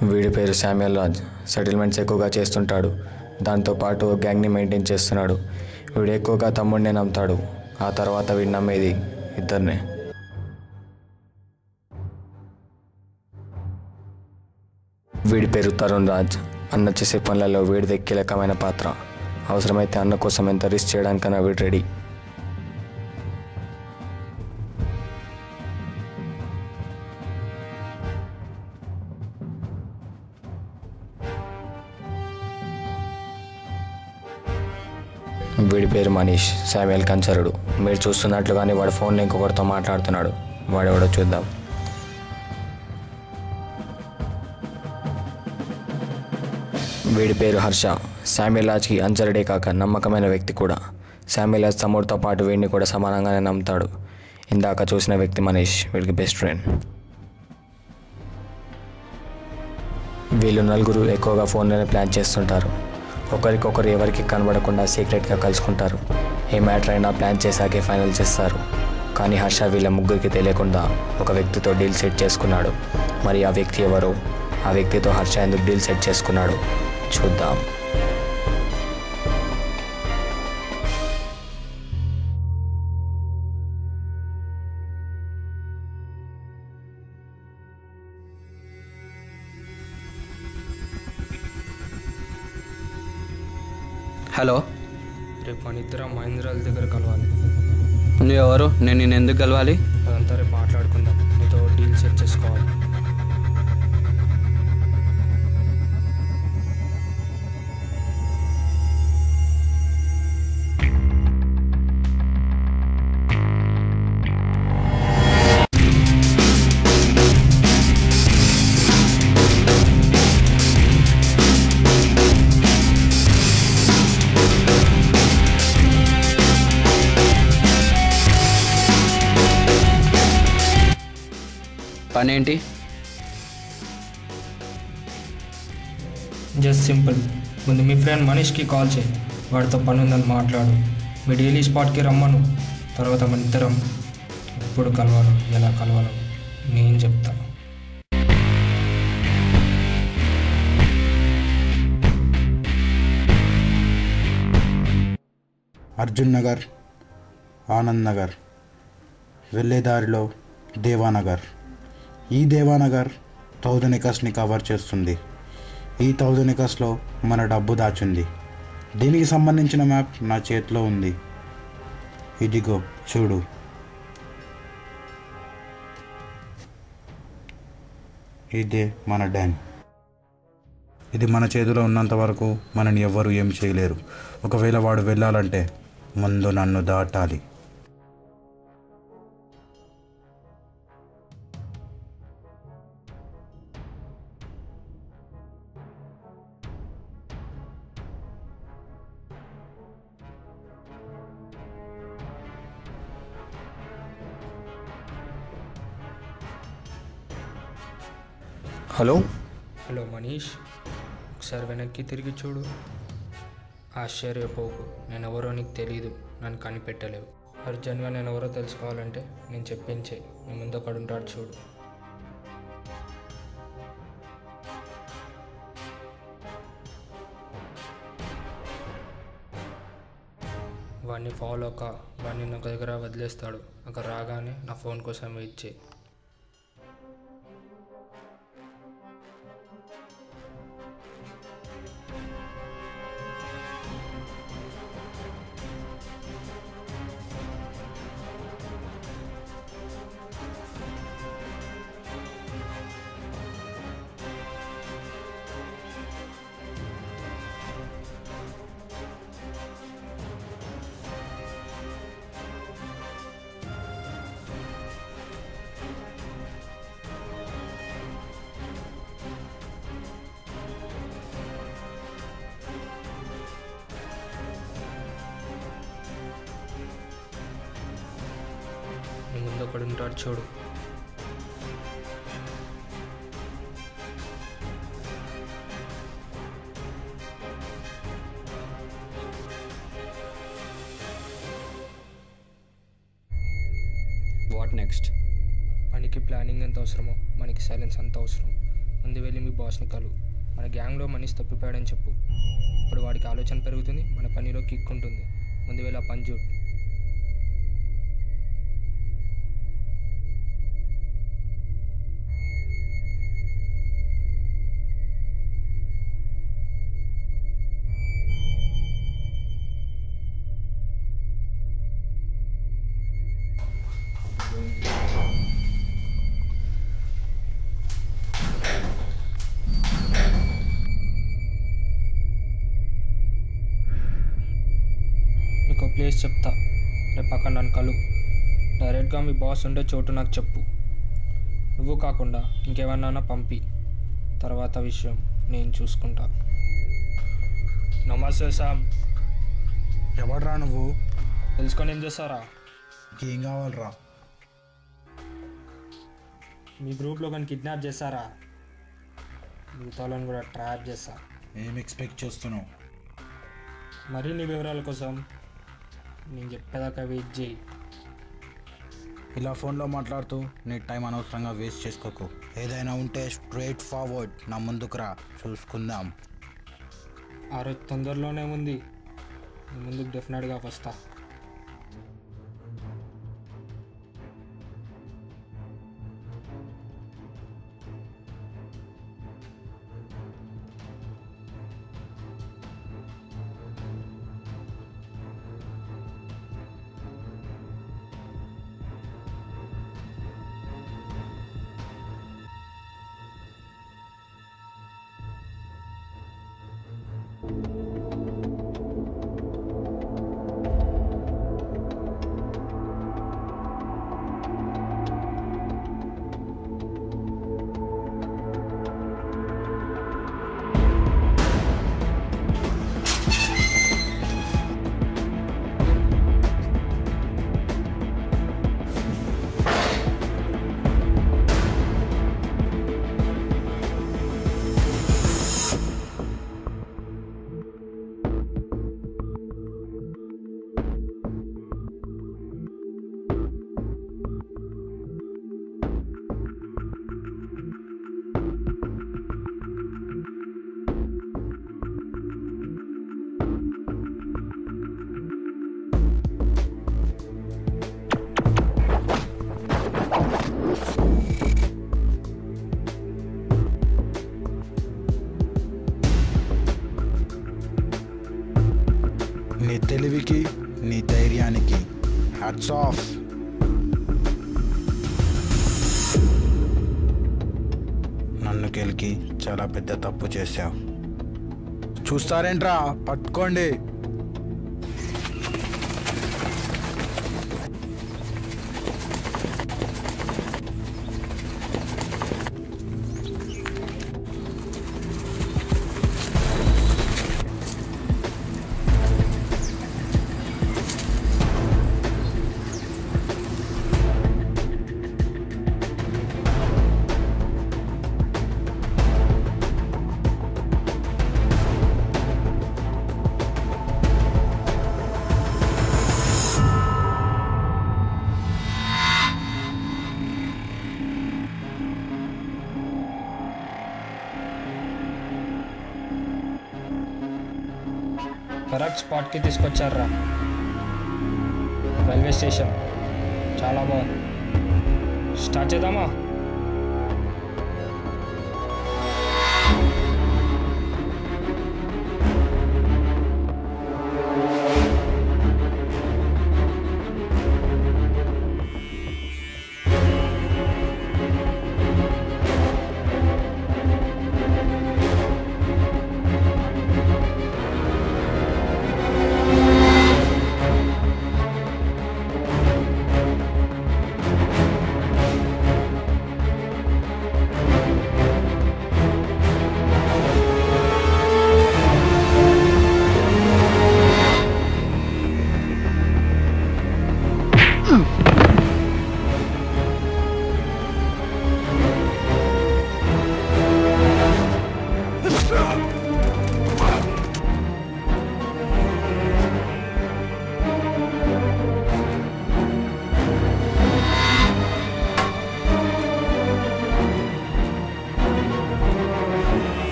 వీడి పేరు Samuel Raj settlements ఎక్కువగా చేస్తుంటాడు దాంతోపాటు గ్యాంగ్ని మెయింటైన్ చేస్తున్నాడు వీడు ఎక్కువగా తమ్ముడినే నమ్ముతాడు ఆ తర్వాత వీడు నమ్మేది ఇద్దరినే వీడి పేరు తరుణ్ రాజ్ అన్న చేసే పనులలో వీడిది కీలకమైన పాత్ర అవసరమైతే అన్న కోసం ఎంత రిస్క్ చేయడానికన్నా వీడు రెడీ వీడి పేరు మనీష్ శామ్యుల్ కంచరుడు మీరు చూస్తున్నట్లుగానే వాడు ఫోన్లో ఇంకొకరితో మాట్లాడుతున్నాడు వాడెవడో చూద్దాం వీడి పేరు హర్ష శామ్యులాజ్కి అంచరుడే కాక నమ్మకమైన వ్యక్తి కూడా శామ్యులాజ్ తమ్ముడితో పాటు వీడిని కూడా సమానంగానే నమ్ముతాడు ఇందాక చూసిన వ్యక్తి మనీష్ వీడికి బెస్ట్ ఫ్రెండ్ వీళ్ళు నలుగురు ఎక్కువగా ఫోన్లోనే ప్లాన్ చేస్తుంటారు ఒకరికొకరు ఎవరికి కనబడకుండా సీక్రెట్గా కలుసుకుంటారు ఏ మ్యాటర్ అయినా ప్లాన్ చేశాకే ఫైనల్ చేస్తారు కానీ హర్ష వీళ్ళ ముగ్గురికి తెలియకుండా ఒక వ్యక్తితో డీల్ సెట్ చేసుకున్నాడు మరి ఆ వ్యక్తి ఎవరు ఆ వ్యక్తితో హర్ష ఎందుకు డీల్ సెట్ చేసుకున్నాడు చూద్దాం హలో రేపు మన ఇద్దరం మహేంద్రాల దగ్గర కలవాలి నువ్వు ఎవరు నేను నేను ఎందుకు కలవాలి అదంతా రేపు మాట్లాడుకుందాం నీతో డీల్ సెట్ చేసుకోవాలి పని ఏంటి జస్ట్ సింపుల్ ముందు మీ ఫ్రెండ్ మనీష్కి కాల్ చేయి వాడితో పని ఉందని మాట్లాడు మీ డైలీ స్పాట్కి రమ్మను తర్వాత మన ఇద్దరం ఎప్పుడు కలవాలో ఎలా కలవాలో నేను చెప్తా అర్జున్ నగర్ ఆనంద్ నగర్ వెళ్ళే దారిలో దేవానగర్ ఈ దేవానగర్ థౌజండ్ ఎకర్స్ని కవర్ చేస్తుంది ఈ థౌజండ్ ఎకర్స్లో మన డబ్బు దాచుంది దీనికి సంబంధించిన మ్యాప్ నా చేతిలో ఉంది ఇదిగో చూడు ఇదే మన డ్యామ్ ఇది మన చేతిలో ఉన్నంత వరకు మనని ఎవ్వరూ ఏం చేయలేరు ఒకవేళ వాడు వెళ్ళాలంటే ముందు నన్ను దాటాలి హలో హలో మనీష్ ఒకసారి వెనక్కి తిరిగి చూడు ఆశ్చర్యపోకు నేను ఎవరో నీకు తెలియదు నన్ను కనిపెట్టలేవు అర్జెంట్గా నేను ఎవరో తెలుసుకోవాలంటే నేను చెప్పించే నీ ముందు ఒకడు ఉంటాడు చూడు వాడిని ఫాలో కా వాడిని నా దగ్గర వదిలేస్తాడు అక్కడ రాగానే నా ఫోన్ కోసం వెయిట్ చేయి నీ ముందు ఒకడు ఉంటాడు చూడు వాట్ నెక్స్ట్ మనకి ప్లానింగ్ ఎంత అవసరమో మనకి సైలెన్స్ అంత అవసరం ముందు వెళ్ళి మీ బాస్ని కలు మన గ్యాంగ్లో మనీష్ తప్పిపోయాడని చెప్పు ఇప్పుడు వాడికి ఆలోచన పెరుగుతుంది మన పనిలో కిక్ ఉంటుంది ముందు వెళ్ళి ఆ పని చూడు నీకు ప్లేస్ చెప్తా రేపు అక్కడ నన్ను కలు డైరెక్ట్గా మీ బాస్ ఉండే చోటు నాకు చెప్పు నువ్వు కాకుండా ఇంకెవరినైనా పంపి తర్వాత విషయం నేను చూసుకుంటా నమస్తే సామ్ ఎవడ్రా నువ్వు తెలుసుకొని ఏం చేస్తారా ఏం కావాలరా మీ గ్రూప్లో కానీ కిడ్నాప్ చేస్తారా మిగతా వాళ్ళని కూడా ట్రాప్ చేస్తా ఏం ఎక్స్పెక్ట్ చేస్తున్నావు మరిన్ని వివరాల కోసం నేను చెప్పేదాకా వెయిట్ చేయి ఇలా ఫోన్లో మాట్లాడుతూ నీ టైం అనవసరంగా వేస్ట్ చేసుకోకు ఏదైనా ఉంటే స్ట్రైట్ ఫార్వర్డ్ నా ముందుకు రా చూసుకుందాం ఆ రోజు తొందరలోనే ఉంది నీ ముందుకు డెఫినెట్గా వస్తా నీ తెలివికి నీ ధైర్యానికి హ్యాట్స్ ఆఫ్ నన్ను గెలికి చాలా పెద్ద తప్పు చేశావు చూస్తారేంట్రా పట్టుకోండి కరెక్ట్ స్పాట్కి తీసుకొచ్చారా రైల్వే స్టేషన్ చాలా బాగుంది స్టార్ట్ చేద్దామా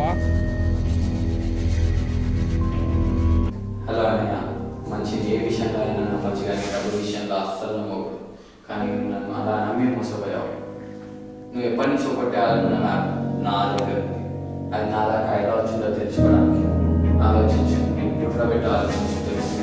బావా హలో అన్నయ్య మంచిది ఏ విషయంలో అయినా నమ్మచ్చు కానీ డబ్బు విషయంలో అస్సలు నమ్మకూడదు కానీ నన్ను అలా నమ్మి మోసపోయావు నువ్వు ఎప్పటి నుంచో కొట్టేయాలన్న మ్యాప్ నా దగ్గర ఉంది అది నా దాకా ఎలా వచ్చిందో తెలుసుకోవడానికి ఆలోచించు నేను పుట్టబెట్టి ఆలోచించు తెలుసు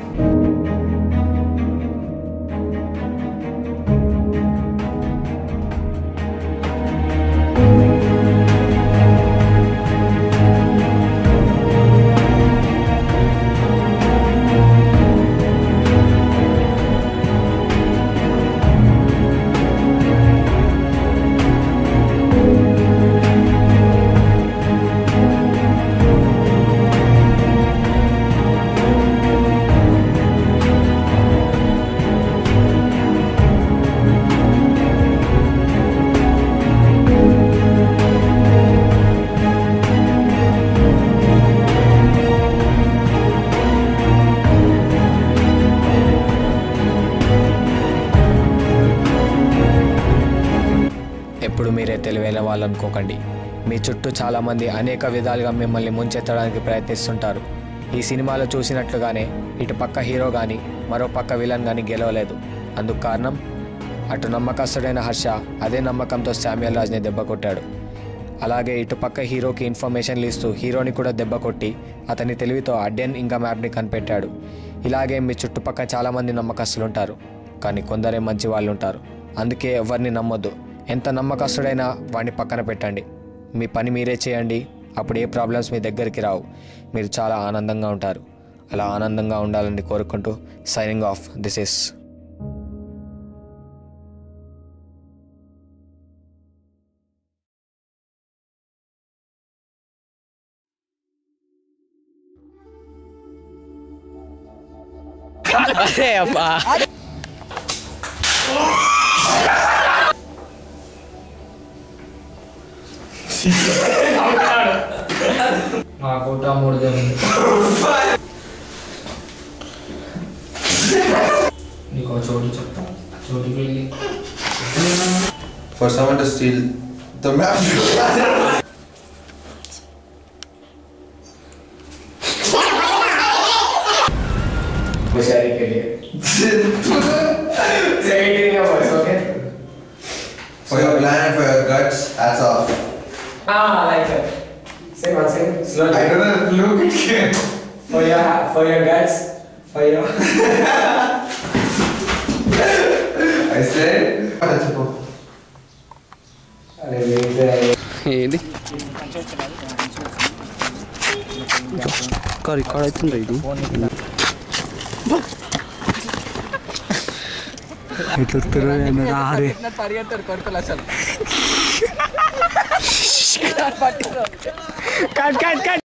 ఎప్పుడు మీరే తెలివైన వాళ్ళు అనుకోకండి మీ చుట్టూ చాలామంది అనేక విధాలుగా మిమ్మల్ని ముంచెత్తడానికి ప్రయత్నిస్తుంటారు ఈ సినిమాలో చూసినట్లుగానే ఇటు పక్క హీరో కానీ మరో పక్క విలన్ కానీ గెలవలేదు అందుకు కారణం అటు నమ్మకస్తుడైన హర్ష అదే నమ్మకంతో శామ్యుల్ రాజ్ని దెబ్బ కొట్టాడు అలాగే ఇటు పక్క హీరోకి ఇన్ఫర్మేషన్లు ఇస్తూ హీరోని కూడా దెబ్బ కొట్టి అతని తెలివితో అడ్డెన్ ఇంకా మ్యాప్ని కనిపెట్టాడు ఇలాగే మీ చుట్టుపక్కల చాలామంది నమ్మకస్తులు ఉంటారు కానీ కొందరే మంచి వాళ్ళు ఉంటారు అందుకే ఎవరిని నమ్మొద్దు ఎంత నమ్మకస్తుడైనా వాడిని పక్కన పెట్టండి మీ పని మీరే చేయండి అప్పుడు ఏ ప్రాబ్లమ్స్ మీ దగ్గరికి రావు మీరు చాలా ఆనందంగా ఉంటారు అలా ఆనందంగా ఉండాలని కోరుకుంటూ సైనింగ్ ఆఫ్ దిస్ ఇస్ మా కోట మూడు జరిగింది నీకు ఒక చోటు చెప్తా చోటుకి వెళ్ళి for someone to steal the map. होशियारी के लिए seventeen numbers okay for your plan and for your guts, hats off. ah like that say one second slowly I don't know, look at him. for your for your guts for your I said, that's a अरे wait है ఏంది record అవుతుంది ఇది పరిగెత్తారు కొడుకులు అసలు